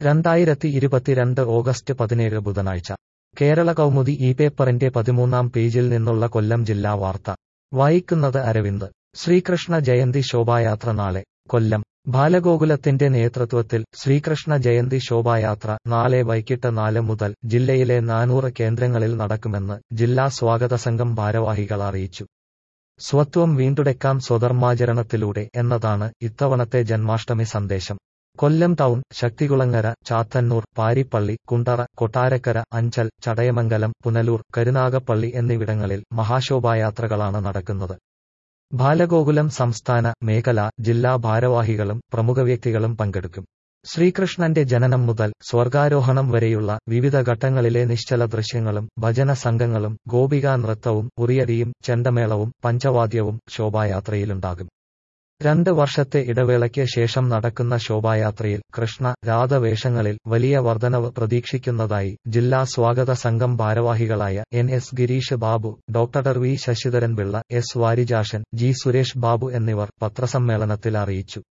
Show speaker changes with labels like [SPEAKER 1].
[SPEAKER 1] രണ്ടായിരത്തി ഇരുപത്തിരണ്ട് ഓഗസ്റ്റ് പതിനേഴ് ബുധനാഴ്ച കേരള കൗമുദി ഈ പേപ്പറിന്റെ പതിമൂന്നാം പേജിൽ നിന്നുള്ള കൊല്ലം ജില്ലാ വാർത്ത വായിക്കുന്നത് അരവിന്ദ് ശ്രീകൃഷ്ണ ജയന്തി ശോഭായാത്ര നാളെ കൊല്ലം ബാലഗോകുലത്തിന്റെ നേതൃത്വത്തിൽ ശ്രീകൃഷ്ണ ജയന്തി ശോഭായാത്ര നാളെ വൈകിട്ട് നാല് മുതൽ ജില്ലയിലെ നാനൂറ് കേന്ദ്രങ്ങളിൽ നടക്കുമെന്ന് ജില്ലാ സ്വാഗത സംഘം ഭാരവാഹികൾ അറിയിച്ചു സ്വത്വം വീണ്ടെടുക്കാം സ്വധർമാചരണത്തിലൂടെ എന്നതാണ് ഇത്തവണത്തെ ജന്മാഷ്ടമി സന്ദേശം കൊല്ലം ടൗൺ ശക്തികുളങ്ങര ചാത്തന്നൂർ പാരിപ്പള്ളി കുണ്ടറ കൊട്ടാരക്കര അഞ്ചൽ ചടയമംഗലം പുനലൂർ കരുനാഗപ്പള്ളി എന്നിവിടങ്ങളിൽ മഹാശോഭായാത്രകളാണ് നടക്കുന്നത് ബാലഗോകുലം സംസ്ഥാന മേഖല ജില്ലാ ഭാരവാഹികളും പ്രമുഖ വ്യക്തികളും പങ്കെടുക്കും ശ്രീകൃഷ്ണന്റെ ജനനം മുതൽ സ്വർഗാരോഹണം വരെയുള്ള വിവിധ ഘട്ടങ്ങളിലെ നിശ്ചല ദൃശ്യങ്ങളും ഭജന സംഘങ്ങളും ഗോപികാ നൃത്തവും ഉറിയടിയും ചെണ്ടമേളവും പഞ്ചവാദ്യവും ശോഭായാത്രയിലുണ്ടാകും രണ്ട് വർഷത്തെ ഇടവേളയ്ക്ക് ശേഷം നടക്കുന്ന ശോഭായാത്രയിൽ കൃഷ്ണ രാധവേഷങ്ങളിൽ വലിയ വർധനവ് പ്രതീക്ഷിക്കുന്നതായി ജില്ലാ സ്വാഗത സംഘം ഭാരവാഹികളായ N S Gireesh Babu doctor V Sasidharan Pillai S Varijakshan G Suresh Babu എന്നിവർ പത്രസമ്മേളനത്തിൽ അറിയിച്ചു